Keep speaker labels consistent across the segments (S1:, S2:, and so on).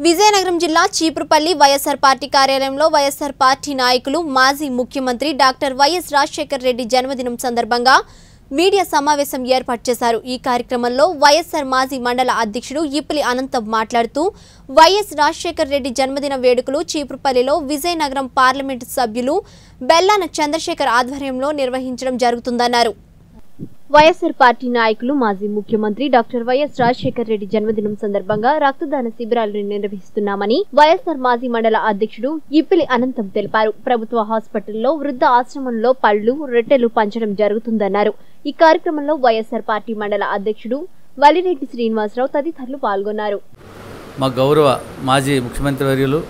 S1: విజయనగరం జిల్లా చీపురుపల్లి వైఎస్ఆర్ పార్టీ కార్యాలయంలో వైఎస్ఆర్ పార్టీ నాయకులు మాజీ ముఖ్యమంత్రి డాక్టర్ వైఎస్ రాజశేఖర్ రెడ్డి జన్మదినం సందర్భంగా మీడియా సమావేశం ఏర్పాటు చేశారు ఈ కార్యక్రమంలో వైఎస్ఆర్ మాజీ మండల అధ్యక్షుడు ఇప్పిలి అనంతం మాట్లాడుతూ వైఎస్ రాజశేఖర్ రెడ్డి జన్మదిన వేడుకలు చీపురుపల్లిలో విజయనగరం పార్లమెంటు సభ్యులు బెల్లాన చంద్రశేఖర్ ఆధ్వర్యంలో నిర్వహించడం జరుగుతుందన్నారు వైఎస్ఆర్ పార్టీ నాయకులు మాజీ ముఖ్యమంత్రి డాక్టర్ వైఎస్ రాజశేఖర్ రెడ్డి జన్మదినం సందర్భంగా రక్తదాన శిబిరాలను నిర్వహిస్తున్నామని వైఎస్ఆర్ మాజీ మండల అధ్యక్షుడు ఇప్పిలి అనంతం తెలిపారు ప్రభుత్వ హాస్పిటల్లో వృద్ధ ఆశ్రమంలో పళ్లు రొట్టెలు పంచడం జరుగుతుందన్నారు ఈ కార్యక్రమంలో వైఎస్ఆర్ పార్టీ మండల అధ్యక్షుడు వలిరెడ్డి శ్రీనివాసరావు తదితరులు పాల్గొన్నారు
S2: మా గౌరవ మాజీ ముఖ్యమంత్రి వర్యులు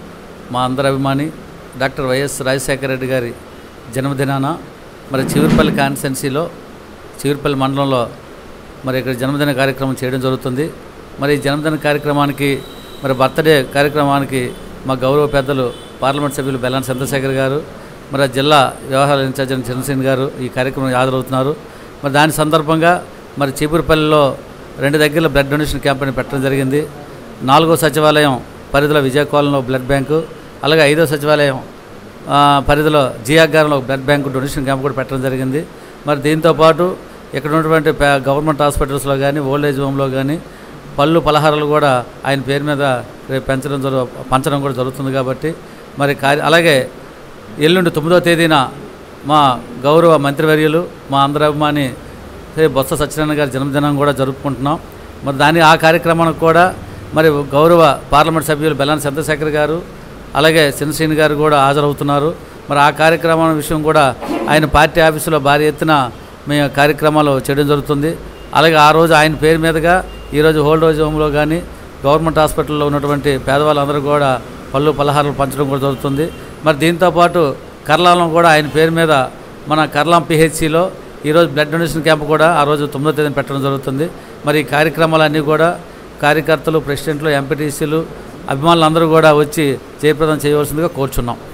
S2: మా అందరి అభిమాని డాక్టర్ వైఎస్ రాజశేఖర రెడ్డి గారి జన్మదినాన మరి చివరిపల్లి కాన్స్టెన్సీలో చివరిపల్లి మండలంలో మరి ఇక్కడ జన్మదిన కార్యక్రమం చేయడం జరుగుతుంది మరి ఈ జన్మదిన కార్యక్రమానికి మరి బర్త్డే కార్యక్రమానికి మా గౌరవ పెద్దలు పార్లమెంట్ సభ్యులు బెల్లాన్ చంద్రశేఖర్ గారు మరి ఆ జిల్లా వ్యవహారాల ఇన్ఛార్జ్ అయిన చంద్రసేన్ గారు ఈ కార్యక్రమం హాజరవుతున్నారు మరి దాని సందర్భంగా మరి చీపురుపల్లిలో రెండు దగ్గరలో బ్లడ్ డొనేషన్ క్యాంపెయిన్ పెట్టడం జరిగింది నాలుగో సచివాలయం పరిధిలో విజయకోలంలో బ్లడ్ బ్యాంకు అలాగే ఐదో సచివాలయం ఆ, పరిధిలో జియాగారంలో బ్లడ్ బ్యాంకు డొనేషన్ క్యాంప్ కూడా పెట్టడం జరిగింది మరి దీంతో పాటు ఇక్కడ ఉన్నటువంటి పే- గవర్నమెంట్ హాస్పిటల్స్లో కానీ ఓల్డ్ ఏజ్ హోమ్లో కానీ పళ్ళు పలహారాలు కూడా ఆయన పేరు మీద రేపు పెంచడం జరుగు పంచడం కూడా జరుగుతుంది కాబట్టి మరి కార్య అలాగే ఎల్లుండి తొమ్మిదో తేదీన మా గౌరవ మంత్రివర్యులు మా అందరి అభిమాని శ్రీ బొత్స సత్యనారాయణ గారి జన్మదినం కూడా జరుపుకుంటున్నాం మరి దాని ఆ కార్యక్రమానికి కూడా మరి గౌరవ పార్లమెంట్ సభ్యులు బెల్లాని చంద్రశేఖర్ గారు అలాగే చంద్రశ్రీని గారు కూడా హాజరవుతున్నారు మరి ఆ కార్యక్రమం విషయం కూడా ఆయన పార్టీ ఆఫీసులో భారీ ఎత్తున మేము కార్యక్రమాలు చేయడం జరుగుతుంది అలాగే ఆ రోజు ఆయన పేరు మీదుగా ఈరోజు ఓల్డ్ ఏజ్ హోమ్లో కానీ గవర్నమెంట్ హాస్పిటల్లో ఉన్నటువంటి పేదవాళ్ళందరూ కూడా పళ్ళు పలహారాలు పంచడం కూడా జరుగుతుంది మరి దీంతోపాటు కర్లాలం కూడా ఆయన పేరు మీద మన కర్లాం పిహెచ్సిలో ఈరోజు బ్లడ్ డొనేషన్ క్యాంప్ కూడా ఆ రోజు తొమ్మిదో తేదీన పెట్టడం జరుగుతుంది మరి ఈ కార్యక్రమాలన్నీ కూడా కార్యకర్తలు ప్రెసిడెంట్లు ఎంపీటీసీలు అభిమానులు అందరూ కూడా వచ్చి జయప్రదం చేయవలసిందిగా కోరుచున్నాం